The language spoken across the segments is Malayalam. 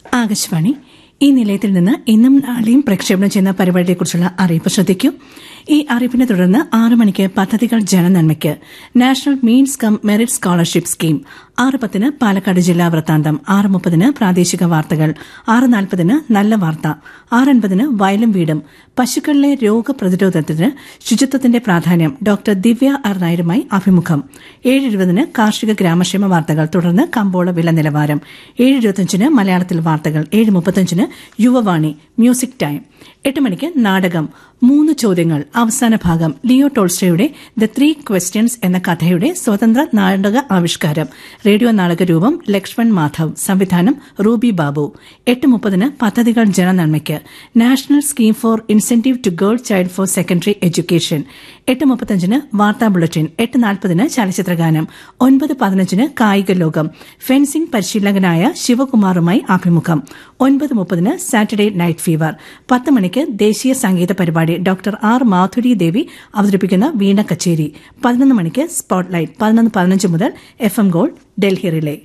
ആകാശവാണി ഈ നിലയത്തിൽ നിന്ന് ഇന്നും നാളെയും പ്രക്ഷേപണം ചെയ്യുന്ന പരിപാടിയെക്കുറിച്ചുള്ള അറിയിപ്പ് ശ്രദ്ധിക്കൂ ഈ അറിയിപ്പിനെ തുടർന്ന് ആറ് മണിക്ക് പദ്ധതികൾ ജനനന്മയ്ക്ക് national means cum merit scholarship scheme ആറ് പത്തിന് പാലക്കാട് ജില്ലാ വൃത്താന്തം ആറ് മുപ്പതിന് പ്രാദേശിക വാർത്തകൾ ആറ് നാൽപ്പതിന് നല്ല വാർത്ത ആറ് അൻപതിന് വയലും വീടും പശുക്കളിലെ രോഗപ്രതിരോധത്തിന് ശുചിത്വത്തിന്റെ പ്രാധാന്യം ഡോക്ടർ ദിവ്യ ആർ നായരുമായി അഭിമുഖം ഏഴ് ഇരുപതിന് കാർഷിക ഗ്രാമക്ഷേമ വാർത്തകൾ തുടർന്ന് കമ്പോള വില നിലവാരം ഏഴ് ഇരുപത്തിയഞ്ചിന് മലയാളത്തിൽ വാർത്തകൾ ഏഴ് മുപ്പത്തിയഞ്ചിന് യുവവാണി മ്യൂസിക് ടൈം എട്ട് മണിക്ക് നാടകം മൂന്ന് ചോദ്യങ്ങൾ അവസാന ഭാഗം ലിയോ ടോൾസ്റ്റോയുടെ ദ ത്രീ ക്വസ്റ്റ്യൻസ് എന്ന കഥയുടെ സ്വതന്ത്ര നാടക ആവിഷ്കാരം റേഡിയോ നാടക രൂപം ലക്ഷ്മൺ മാധവ് സംവിധാനം റൂബി ബാബു എട്ട് മുപ്പതിന് പദ്ധതികൾ ജനനന്മയ്ക്ക് national scheme for incentive to girl child for secondary education എട്ട് മുപ്പത്തഞ്ചിന് വാർത്താ ബുള്ളറ്റിൻ എട്ട് നാൽപ്പതിന് ചലച്ചിത്രഗാനം ഒൻപത് പതിനഞ്ചിന് കായിക ലോകം ഫെൻസിംഗ് പരിശീലകനായ ശിവകുമാറുമായി അഭിമുഖം ഒൻപത് മുപ്പതിന് സാറ്റർഡേ നൈറ്റ് ഫീവർ പത്ത് മണിക്ക് ദേശീയ സംഗീത പരിപാടി ഡോക്ടർ ആർ മാധുരി ദേവി അവതരിപ്പിക്കുന്ന വീണ കച്ചേരി പതിനൊന്ന് മണിക്ക് സ്പോട്ട്ലൈറ്റ് പതിനൊന്ന് പതിനഞ്ച് മുതൽ F M gold Delhi relay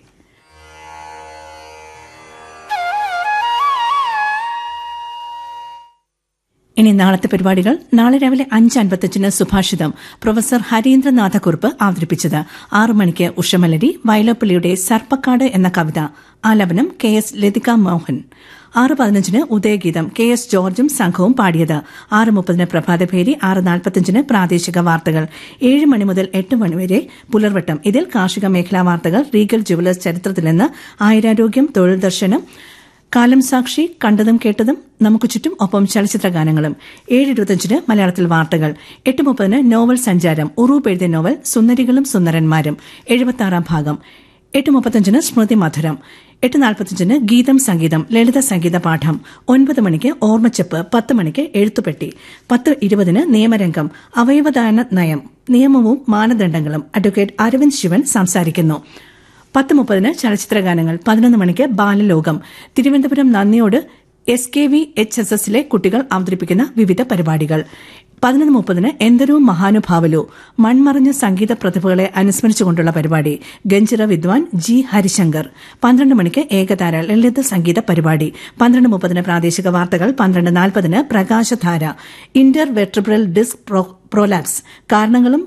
ഇനി നാളത്തെ പരിപാടികൾ നാളെ രാവിലെ അഞ്ച് അൻപത്തഞ്ചിന് സുഭാഷിതം പ്രൊഫസർ ഹരീന്ദ്രനാഥക്കുറുപ്പ് അവതരിപ്പിച്ചത് ആറു മണിക്ക് ഉഷമലരി വയലോപ്പള്ളിയുടെ സർപ്പക്കാട് എന്ന കവിത ആലപനം കെ എസ് ലതിക മോഹൻ ആറ് പതിനഞ്ചിന് ഉദയഗീതം കെ എസ് ജോർജും സംഘവും പാടിയത് ആറ് മുപ്പതിന് പ്രഭാതഭേരി ആറ് നാൽപ്പത്തഞ്ചിന് പ്രാദേശിക വാർത്തകൾ ഏഴ് മണി മുതൽ എട്ട് മണിവരെ പുലർവട്ടം ഇതിൽ കാർഷിക മേഖലാ വാർത്തകൾ റീഗൽ ജുവലേഴ്സ് ചരിത്രത്തിൽ നിന്ന് ആയുരാരോഗ്യം തൊഴിൽ ദർശനം കാലം സാക്ഷി കണ്ടതും കേട്ടതും നമുക്ക് ചുറ്റും ഒപ്പം ചലച്ചിത്ര ഗാനങ്ങളും ഏഴ് ഇരുപത്തിയഞ്ചിന് മലയാളത്തിൽ വാർത്തകൾ എട്ട് മുപ്പതിന് നോവൽ സഞ്ചാരം ഉറൂപ്പ് എഴുതിയ നോവൽ സുന്ദരികളും സുന്ദരന്മാരും എഴുപത്തി ഭാഗം എട്ട് മുപ്പത്തഞ്ചിന് സ്മൃതി മധുരം എട്ട് നാൽപ്പത്തഞ്ചിന് ഗീതം സംഗീതം ലളിത സംഗീത പാഠം ഒൻപത് മണിക്ക് ഓർമ്മച്ചപ്പ് പത്ത് മണിക്ക് എഴുത്തുപെട്ടി പത്ത് ഇരുപതിന് നിയമരംഗം അവയവദാന നയം നിയമവും മാനദണ്ഡങ്ങളും അഡ്വക്കേറ്റ് അരവിന്ദ് ശിവൻ സംസാരിക്കുന്നു പത്ത് മുപ്പതിന് ചലച്ചിത്രഗാനങ്ങൾ പതിനൊന്ന് മണിക്ക് Balalokam Thiruvananthapuram Nandiyode S K V H S S കുട്ടികൾ അവതരിപ്പിക്കുന്ന വിവിധ പരിപാടികൾ പതിനൊന്ന് മുപ്പതിന് എന്തൊരു മഹാനുഭാവലു മൺമറഞ്ഞ സംഗീത പ്രതിഭകളെ അനുസ്മരിച്ചുകൊണ്ടുള്ള പരിപാടി ഗഞ്ചിറ വിദ്വാൻ ജി ഹരിശങ്കർ പന്ത്രണ്ട് മണിക്ക് ഏകതാര ലളിത സംഗീത പരിപാടി പന്ത്രണ്ട് മുപ്പതിന് പ്രാദേശിക വാർത്തകൾ പന്ത്രണ്ട് നാൽപ്പതിന് പ്രകാശധാര ഇന്റർ വെട്രിബ്രൽ ഡിസ്ക് പ്രോലാപ്സ് കാരണങ്ങളും